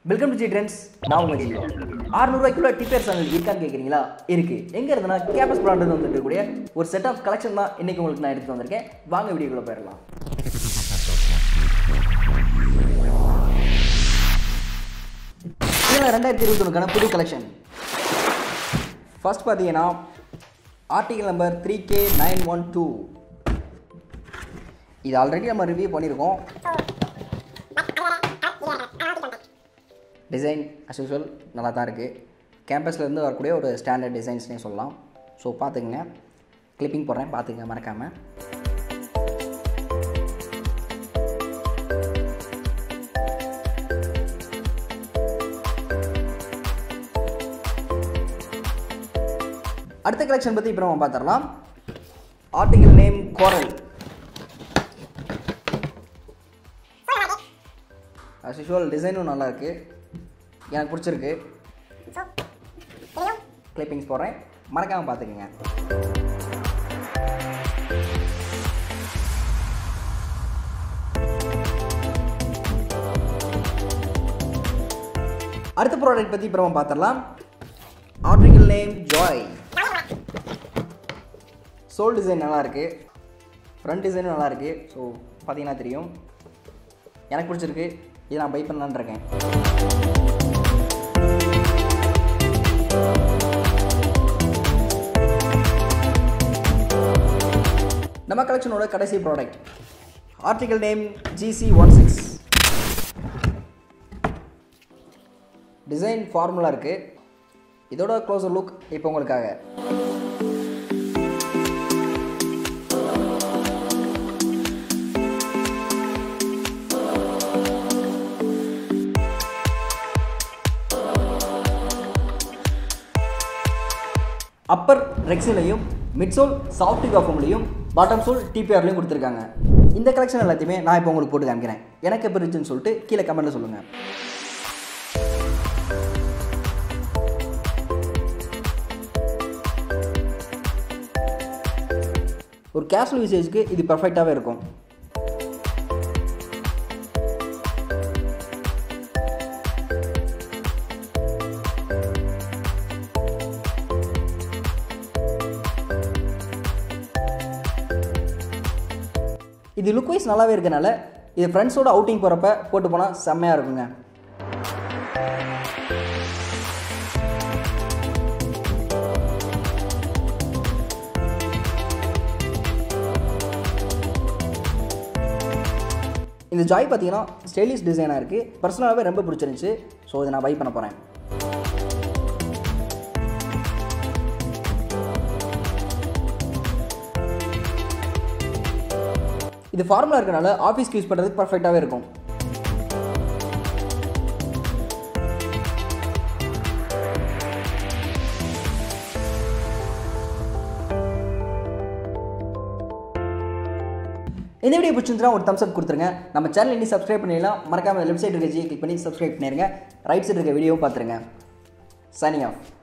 welcome to G trends நான் உங்கள் G அறுநூறுவாய்க்குள்ள tipper channel இருக்கான்னு கேட்குறீங்களா இருக்கு எங்கே இருந்தனா கேம்பஸ் பிராண்டு வந்துட்டு இருக்கக்கூடிய ஒரு செட் ஆஃப் கலெக்ஷன் தான் இன்னைக்கு உங்களுக்கு நான் எடுத்து வந்திருக்கேன் வாங்க வீடியோக்குள்ள போயிடலாம் இதில் ரெண்டாயிரத்தி இருபத்தொன்னுக்கான புது கலெக்ஷன் ஃபர்ஸ்ட் பார்த்தீங்கன்னா article number three K nine one two இது ஆல்ரெடி நம்ம ரிவ்யூ பண்ணியிருக்கோம் டிசைன் அஸ் யூஸ்வல் நல்லா தான் இருக்குது கேம்பஸ்லேருந்து வரக்கூடிய ஒரு ஸ்டாண்டர்ட் டிசைன்ஸ்னே சொல்லலாம் ஸோ பார்த்துக்குங்க கிளிப்பிங் போடுறேன் பார்த்துங்க மறக்காமல் அடுத்த கலெக்ஷன் பற்றி இப்போ நம்ம பார்த்துடலாம் article name coral as usual டிசைனும் நல்லா இருக்கு எனக்கு பிடிச்சிருக்கு கிளிப்பிங்ஸ் போடுறேன் மறக்காமல் பார்த்துக்குங்க அடுத்த ப்ராடக்ட் பற்றி இப்போ நம்ம பார்த்துடலாம் article name joy soul design நல்லா இருக்கு ஃப்ரண்ட் டிசைனும் நல்லா இருக்கு ஸோ பார்த்தீங்கன்னா தெரியும் எனக்கு பிடிச்சிருக்கு இதை நான் பை பண்ணலான்னு இருக்கேன் நம்ம கலெக்ஷனோட கடைசி product article name GC one six design formula இருக்குது இதோட க்ளோசர் லுக் இப்போ உங்களுக்காக அப்பர் ரெக்ஸிலையும் மிட்சோல் சாஃப்ட் காஃபம்லையும் பாட்டம் சோல் டிபிஆர்லையும் கொடுத்துருக்காங்க இந்த கலெக்ஷன் எல்லாத்தையுமே நான் இப்போ உங்களுக்கு போட்டு காமிக்கிறேன் எனக்கு எப்படி இருந்துச்சுன்னு சொல்லிட்டு கீழே கமெண்ட்டில் சொல்லுங்கள் ஒரு கேஷுவல் யூசேஜ்க்கு இது பர்ஃபெக்டாகவே இருக்கும் இது லுக் வைஸ் நல்லாவே இருக்கனால இது ஃப்ரெண்ட்ஸோட அவுட்டிங் போகிறப்ப போட்டு போனால் செம்மையாக இருக்குங்க இந்த ஜாய் பார்த்தீங்கன்னா ஸ்டைலிஷ் டிசைனாக இருக்குது பர்சனலாகவே ரொம்ப பிடிச்சிருந்துச்சு ஸோ இதை நான் பை பண்ண போகிறேன் இது ஃபார்முலா இருக்கனால ஆஃபீஸ்க்கு யூஸ் பண்ணுறதுக்கு பர்ஃபெக்டாகவே இருக்கும் இந்த வீடியோ பிடிச்சிருந்துச்சுன்னா ஒரு தம்ஸ் அப் கொடுத்துருங்க நம்ம சேனல் இன்னும் சப்ஸ்கிரைப் பண்ணிடலாம் மறக்காம லெஃப்ட் சைடு இருக்க ஜி கிளிக் பண்ணி சப்ஸ்கிரைப் பண்ணிடுங்க ரைட் சைடு இருக்க வீடியோவும் பார்த்துருங்க சைனிங் ஆஃப்